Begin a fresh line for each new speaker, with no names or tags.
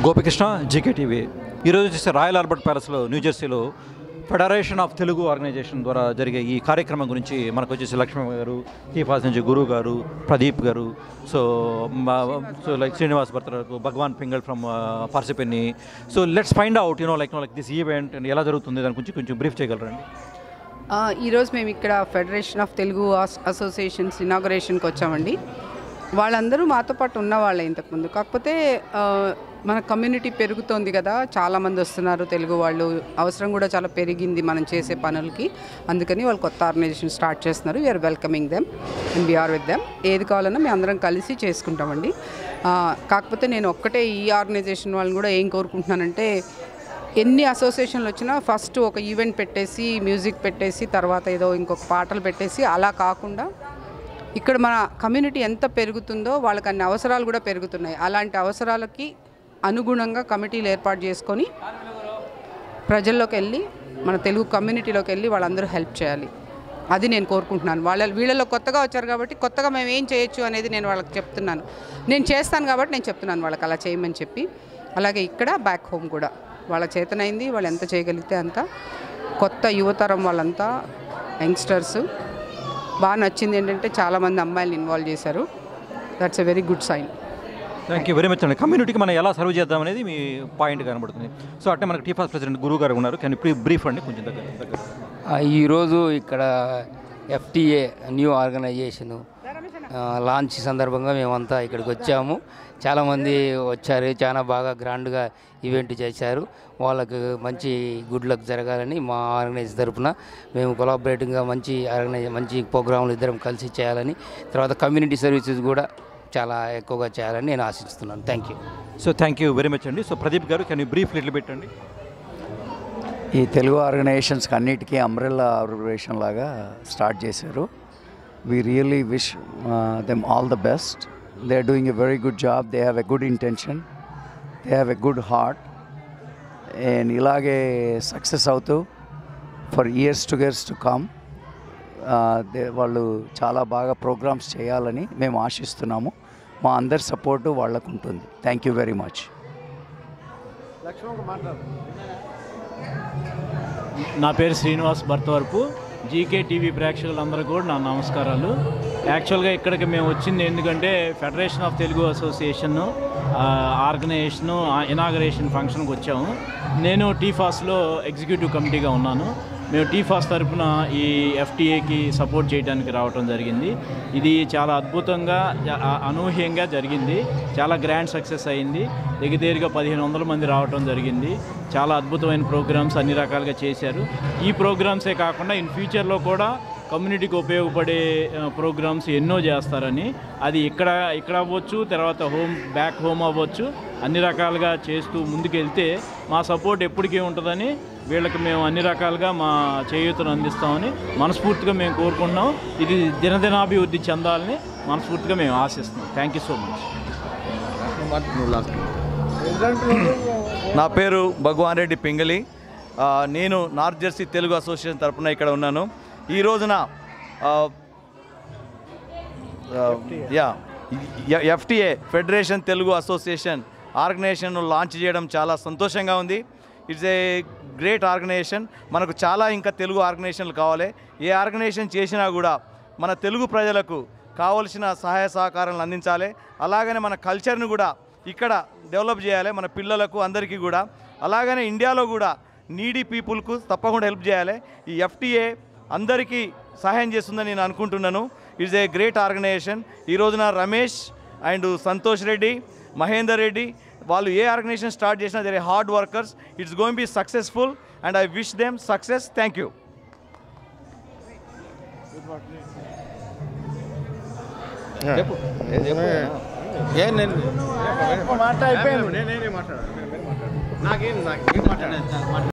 Gopikrishna GK TV ఈరోజు వచ్చేసి Royal Albert ప్యాలెస్లో న్యూజెర్సీలో ఫెడరేషన్ ఆఫ్ తెలుగు ఆర్గనైజేషన్ ద్వారా జరిగే ఈ కార్యక్రమం గురించి మనకు వచ్చేసి లక్ష్మణ్ గారు టీఫాస్ నుంచి గురువు గారు ప్రదీప్ గారు సో సో లైక్ శ్రీనివాస్ భర్తలకు Bhagwan Pingal from Parsippany so let's find out you know like like this event and ఎలా జరుగుతుంది దాని గురించి కొంచెం బ్రీఫ్ చేయగలరండి
ఆ, ఈరోజు మేము ఇక్కడ ఫెడరేషన్ ఆఫ్ తెలుగు అస్- అసోసియేషన్స్ ఇనాగరేషన్కి వచ్చామండి వాళ్ళందరూ మాతో పాటు ఉన్న వాళ్ళే ఇంతకుముందు కాకపోతే ఆ, మన కమ్యూనిటీ పెరుగుతోంది కదా చాలామంది వస్తున్నారు తెలుగు వాళ్ళు అవసరం కూడా చాలా పెరిగింది మనం చేసే పనులకి అందుకని వాళ్ళు కొత్త ఆర్గనైజేషన్ స్టార్ట్ చేస్తున్నారు we're welcoming them and we're with them ఏది కావాలన్నా మేము అందరం కలిసి చేసుకుంటామండి ఆ, కాకపోతే నేను ఒక్కటే ఈ ఆర్గనైజేషన్ వాళ్ళని కూడా ఏం కోరుకుంటున్నానంటే ఎన్ని అసోసియేషన్లు వచ్చినా ఫస్ట్ ఒక ఈవెంట్ పెట్టేసి మ్యూజిక్ పెట్టేసి తర్వాత ఏదో ఇంకొక పాటలు పెట్టేసి అలా కాకుండా ఇక్కడ మన కమ్యూనిటీ ఎంత పెరుగుతుందో వాళ్ళకి అన్ని అవసరాలు కూడా పెరుగుతున్నాయి అలాంటి అవసరాలకి అనుగుణంగా కమిటీలు ఏర్పాటు చేసుకొని ప్రజల్లోకి వెళ్ళి మన తెలుగు కమ్యూనిటీలోకి వెళ్ళి వాళ్ళందరూ హెల్ప్ చేయాలి అది నేను కోరుకుంటున్నాను వాళ్ళ వీళ్ళలో కొత్తగా వచ్చారు కాబట్టి కొత్తగా మేము ఏం చేయొచ్చు అనేది నేను వాళ్ళకి చెప్తున్నాను నేను చేస్తాను కాబట్టి నేను చెప్తున్నాను వాళ్ళకి అలా చేయమని చెప్పి అలాగే ఇక్కడ బ్యాక్ హోమ్ కూడా వాళ్ళ చేతనైంది వాళ్ళు ఎంత చేయగలిగితే అంత కొత్త యువతరం వాళ్ళంతా యంగ్స్టర్స్ బాగా నచ్చింది ఏంటంటే చాలామంది అమ్మాయిలు ఇన్వాల్వ్ చేశారు that's a very good sign
thank you very much అండి కమ్యూనిటీకి మనం ఎలా సర్వ్ చేద్దాం అనేది మీ పాయింట్ కనబడుతుంది సో అంటే మనకి టీఫాస్ ప్రెసిడెంట్ గురువు గారు ఉన్నారు కానీ బ్రీఫ్ అండి కొంచెం దగ్గర దగ్గర
ఆ, ఈరోజు ఇక్కడ ఎఫ్టీఏ న్యూ ఆర్గనైజేషను ఆ, లాంచ్ సందర్భంగా మేమంతా ఇక్కడికి వచ్చాము చాలామంది వచ్చారు చాలా బాగా గ్రాండ్గా ఈవెంట్ చేశారు వాళ్ళకు మంచి గుడ్ లక్ జరగాలని మా ఆర్గనైజ్ తరపున మేము కొలాబరేటింగ్గా మంచి ఆర్గనైజ్ మంచి ప్రోగ్రాంలు ఇద్దరం కలిసి చేయాలని తర్వాత కమ్యూనిటీ సర్వీసెస్ కూడా చాలా ఎక్కువగా చేయాలని నేను ఆశిస్తున్నాను thank you
so thank you very much అండి so Pradeep garu can you brief little పెట్టండి
ఈ తెలుగు ఆర్గనైజేషన్స్కి అన్నిటికీ అంబ్రెల్లా ఆర్గనైజేషన్ లాగా స్టార్ట్ చేశారు we really wish them all the best they are doing a very good job they have a good intention they have a good heart and ఇలాగే success అవుతూ for years to years to come వాళ్ళు చాలా బాగా programmes చేయాలని మేము ఆశిస్తున్నాము మా అందరి సపోర్టు వాళ్ళకు ఉంటుంది థ్యాంక్ యూ వెరీ మచ్
నా పేరు శ్రీనివాస్ భర్తవరపు జీకే టీవీ ప్రేక్షకులందరూ కూడా నా నమస్కారాలు యాక్చువల్గా ఇక్కడికి మేము వచ్చింది ఎందుకంటే federation of Telugu association organisation inauguration ఫంక్షన్కి వచ్చాము నేను టీఫాస్లో ఎగ్జిక్యూటివ్ కమిటీగా ఉన్నాను మేము టీఫాస్ తరపున ఈ ఎఫ్టీఏకి సపోర్ట్ చేయడానికి రావటం జరిగింది ఇది చాలా అద్భుతంగా జ- ఆ- అనూహ్యంగా జరిగింది చాలా గ్రాండ్ సక్సెస్ అయింది దగ్గర దగ్గరగా పదిహేను వందల మంది రావటం జరిగింది చాలా అద్భుతమైన ప్రోగ్రామ్స్ అన్ని రకాలుగా చేశారు ఈ ప్రోగ్రామ్సే కాకుండా ఇన్ ఫ్యూచర్లో కూడా కమ్యూనిటీకి ఉపయోగపడే ప్రోగ్రామ్స్ ఎన్నో చేస్తారని అది ఇక్కడ ఇక్కడ అవ్వచ్చు తర్వాత హోమ్ బ్యాక్ హోమ్ అవ్వచ్చు అన్ని రకాలుగా చేస్తూ ముందుకెళ్తే మా సపోర్ట్ ఎప్పటికీ ఉంటుందని వీళ్ళకి మేము అన్ని రకాలుగా మా చేయూతను అందిస్తామని మనస్ఫూర్తిగా మేము కోరుకుంటున్నాం ఇది దినదినాభివృద్ధి చెందాలని మనస్ఫూర్తిగా మేము ఆశిస్తున్నాం థ్యాంక్ యూ సో మచ్
నా పేరు భగవాన్ రెడ్డి పింగళి ఆ, నేను నార్త్ జెర్సీ తెలుగు అసోసియేషన్ తరపున ఇక్కడ ఉన్నాను ఈ రోజున ఆ, ఆ, యా ఎ- FTA federation Telugu association organisation launch చేయడం చాలా సంతోషంగా ఉంది ఇట్స్ ఏ గ్రేట్ ఆర్గనైజేషన్ మనకు చాలా ఇంకా తెలుగు ఆర్గనైజేషన్లు కావాలి ఏ ఆర్గనైజేషన్ చేసినా కూడా మన తెలుగు ప్రజలకు కావలసిన సహాయ సహకారాలను అందించాలి అలాగనే మన కల్చర్ను కూడా ఇక్కడ డెవలప్ చేయాలి మన పిల్లలకు అందరికీ కూడా అలాగనే ఇండియాలో కూడా నీడీ పీపుల్కు తప్పకుండా హెల్ప్ చేయాలి ఈ ఎఫ్టీఏ అందరికీ సహాయం చేస్తుందని నేను అనుకుంటున్నాను ఇట్స్ ఏ గ్రేట్ ఆర్గనైజేషన్ ఈ రోజున రమేష్ అండ్ సంతోష్ రెడ్డి మహేందర్ రెడ్డి వాళ్ళు ఏ ఆర్గనైజేషన్ స్టార్ట్ చేసినా they're hard workers it's going be successful and I wish them success thank you
మాట్లాడిపోయాను నేనే మాట్లాడాను నాకేం నాకేం మాట్లాడాను